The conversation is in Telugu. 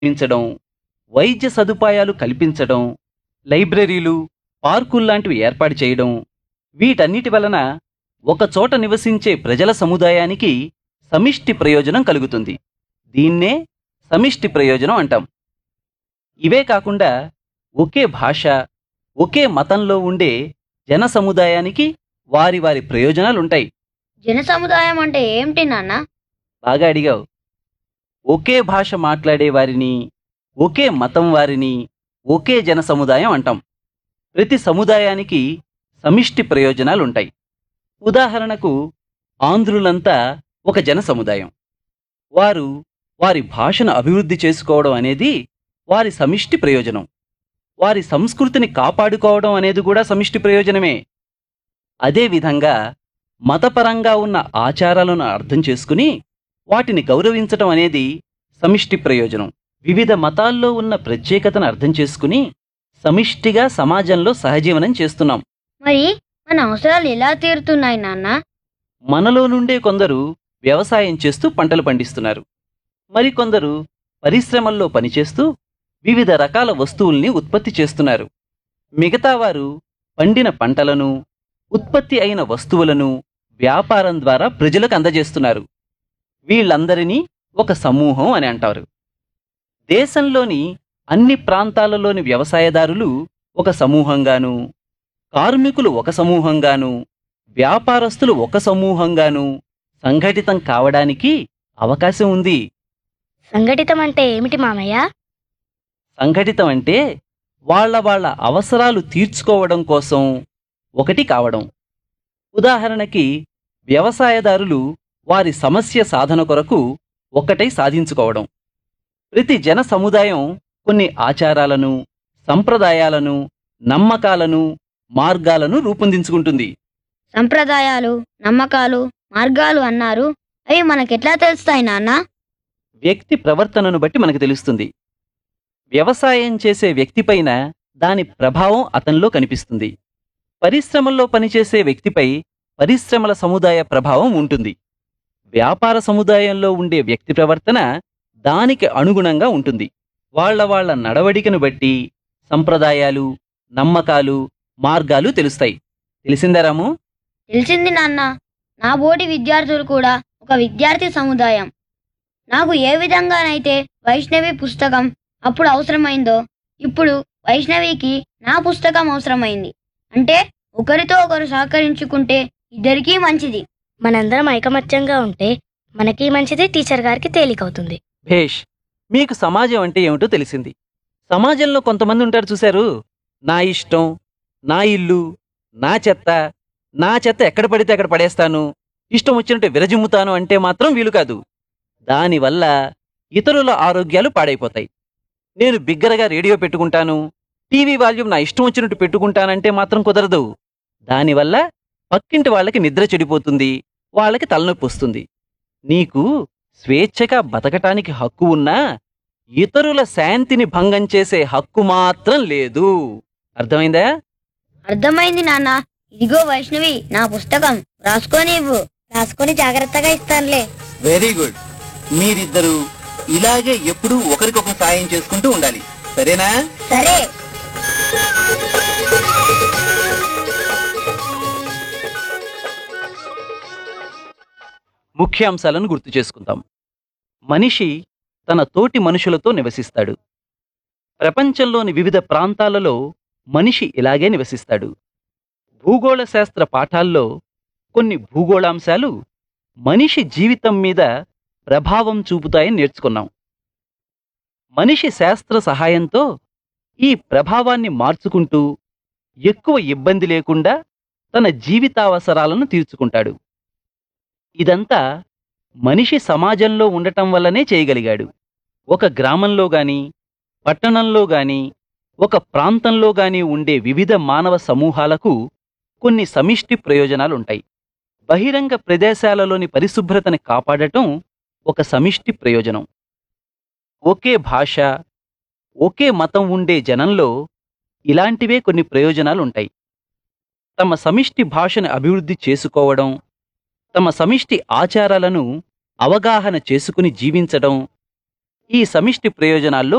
నిర్మించడం వైద్య సదుపాయాలు కల్పించడం లైబ్రరీలు పార్కుల్లాంటివి ఏర్పాటు చేయడం వీటన్నిటి వలన ఒక చోట నివసించే ప్రజల సముదాయానికి సమిష్టి ప్రయోజనం కలుగుతుంది దీన్నే సమిష్టి ప్రయోజనం అంటాం ఇవే కాకుండా ఒకే భాష ఒకే మతంలో ఉండే జన సముదాయానికి వారి వారి ప్రయోజనాలుంటాయి జన సముదాయం అంటే ఏమిటి నాన్న బాగా అడిగావు ఒకే భాష మాట్లాడే వారిని ఒకే మతం వారిని ఒకే జన సముదాయం అంటాం ప్రతి సముదాయానికి సమిష్టి ప్రయోజనాలుంటాయి ఉదాహరణకు ఆంధ్రులంతా ఒక జన సముదాయం వారు వారి భాషను అభివృద్ధి చేసుకోవడం అనేది వారి సమిష్టి ప్రయోజనం వారి సంస్కృతిని కాపాడుకోవడం అనేది కూడా సమిష్టి ప్రయోజనమే అదేవిధంగా మతపరంగా ఉన్న ఆచారాలను అర్థం చేసుకుని వాటిని గౌరవించటం అనేది సమిష్టి ప్రయోజనం వివిధ మతాల్లో ఉన్న ప్రత్యేకతను అర్థం చేసుకుని సమిష్టిగా సమాజంలో సహజీవనం చేస్తున్నాం మరి మన అవసరాలు ఎలా తీరుతున్నాయి నాన్న మనలో నుండే కొందరు వ్యవసాయం చేస్తూ పంటలు పండిస్తున్నారు మరికొందరు పరిశ్రమల్లో పనిచేస్తూ వివిధ రకాల వస్తువుల్ని ఉత్పత్తి చేస్తున్నారు మిగతా వారు పండిన పంటలను ఉత్పత్తి అయిన వస్తువులను వ్యాపారం ద్వారా ప్రజలకు అందజేస్తున్నారు వీళ్ళందరినీ ఒక సమూహం అని అంటారు దేశంలోని అన్ని ప్రాంతాలలోని వ్యవసాయదారులు ఒక సమూహంగాను కార్మికులు ఒక సమూహంగాను వ్యాపారస్తులు ఒక సమూహంగాను సంఘటితం కావడానికి అవకాశం ఉంది సంఘటితం అంటే ఏమిటి మామయ్య సంఘటితం అంటే వాళ్ళ వాళ్ళ అవసరాలు తీర్చుకోవడం కోసం ఒకటి కావడం ఉదాహరణకి వ్యవసాయదారులు వారి సమస్య సాధన కొరకు ఒక్కటై సాధించుకోవడం ప్రతి జన సముదాయం కొన్ని ఆచారాలను సంప్రదాయాలను నమ్మకాలను మార్గాలను రూపొందించుకుంటుంది సంప్రదాయాలు నమ్మకాలు మార్గాలు అన్నారు అవి మనకెట్లా తెలుస్తాయి నాన్న వ్యక్తి ప్రవర్తనను బట్టి మనకు తెలుస్తుంది వ్యవసాయం చేసే వ్యక్తిపైన దాని ప్రభావం అతనిలో కనిపిస్తుంది పరిశ్రమల్లో పనిచేసే వ్యక్తిపై పరిశ్రమల సముదాయ ప్రభావం ఉంటుంది వ్యాపార సముదాయంలో ఉండే వ్యక్తి ప్రవర్తన దానికి అనుగుణంగా ఉంటుంది వాళ్ళ వాళ్ళ నడవడికను బట్టి సంప్రదాయాలు నమ్మకాలు మార్గాలు తెలుస్తాయి తెలిసిందా రాము తెలిసింది నాన్న నా బోటి విద్యార్థులు కూడా ఒక విద్యార్థి సముదాయం నాకు ఏ విధంగానైతే వైష్ణవి పుస్తకం అప్పుడు అవసరమైందో ఇప్పుడు వైష్ణవికి నా పుస్తకం అవసరమైంది అంటే ఒకరితో ఒకరు సహకరించుకుంటే ఇద్దరికీ మంచిది మనందరం ఐకమత్యంగా ఉంటే మనకి మంచిది టీచర్ గారికి తేలికవుతుంది భేష్ మీకు సమాజం అంటే ఏమిటో తెలిసింది సమాజంలో కొంతమంది ఉంటారు చూశారు నా ఇష్టం నా ఇల్లు నా చెత్త నా చెత్త ఎక్కడ పడితే అక్కడ పడేస్తాను ఇష్టం వచ్చినట్టు విరజిమ్ముతాను అంటే మాత్రం వీలు కాదు దానివల్ల ఇతరుల ఆరోగ్యాలు పాడైపోతాయి నేను బిగ్గరగా రేడియో పెట్టుకుంటాను టీవీ వాల్యూమ్ నా ఇష్టం వచ్చినట్టు పెట్టుకుంటానంటే మాత్రం కుదరదు దానివల్ల పక్కింటి వాళ్ళకి నిద్ర చెడిపోతుంది వాళ్ళకి తలనొప్పి వస్తుంది నీకు స్వేచ్ఛగా బతకటానికి హక్కు ఉన్నా ఇతరుల శాంతిని భంగం చేసే హక్కు మాత్రం లేదు అర్థమైందా అర్థమైంది నాన్న ఇదిగో వైష్ణవి నా పుస్తకం రాసుకొని ఇవ్వు రాసుకొని జాగ్రత్తగా ఇస్తానులే వెరీ గుడ్ మీరిద్దరూ ఇలాగే ఎప్పుడూ ఒకరికొకరు సాయం చేసుకుంటూ ఉండాలి సరేనా సరే ముఖ్యాంశాలను గుర్తు చేసుకుందాం మనిషి తన తోటి మనుషులతో నివసిస్తాడు ప్రపంచంలోని వివిధ ప్రాంతాలలో మనిషి ఇలాగే నివసిస్తాడు భూగోళ శాస్త్ర పాఠాల్లో కొన్ని భూగోళాంశాలు మనిషి జీవితం మీద ప్రభావం చూపుతాయని నేర్చుకున్నాం మనిషి శాస్త్ర సహాయంతో ఈ ప్రభావాన్ని మార్చుకుంటూ ఎక్కువ ఇబ్బంది లేకుండా తన జీవితావసరాలను తీర్చుకుంటాడు ఇదంతా మనిషి సమాజంలో ఉండటం వల్లనే చేయగలిగాడు ఒక గ్రామంలో గాని పట్టణంలో గాని ఒక ప్రాంతంలో గాని ఉండే వివిధ మానవ సమూహాలకు కొన్ని సమిష్టి ప్రయోజనాలుంటాయి బహిరంగ ప్రదేశాలలోని పరిశుభ్రతని కాపాడటం ఒక సమిష్టి ప్రయోజనం ఒకే భాష ఒకే మతం ఉండే జనంలో ఇలాంటివే కొన్ని ప్రయోజనాలుంటాయి తమ సమిష్టి భాషను అభివృద్ధి చేసుకోవడం తమ సమిష్టి ఆచారాలను అవగాహన చేసుకుని జీవించడం ఈ సమిష్టి ప్రయోజనాల్లో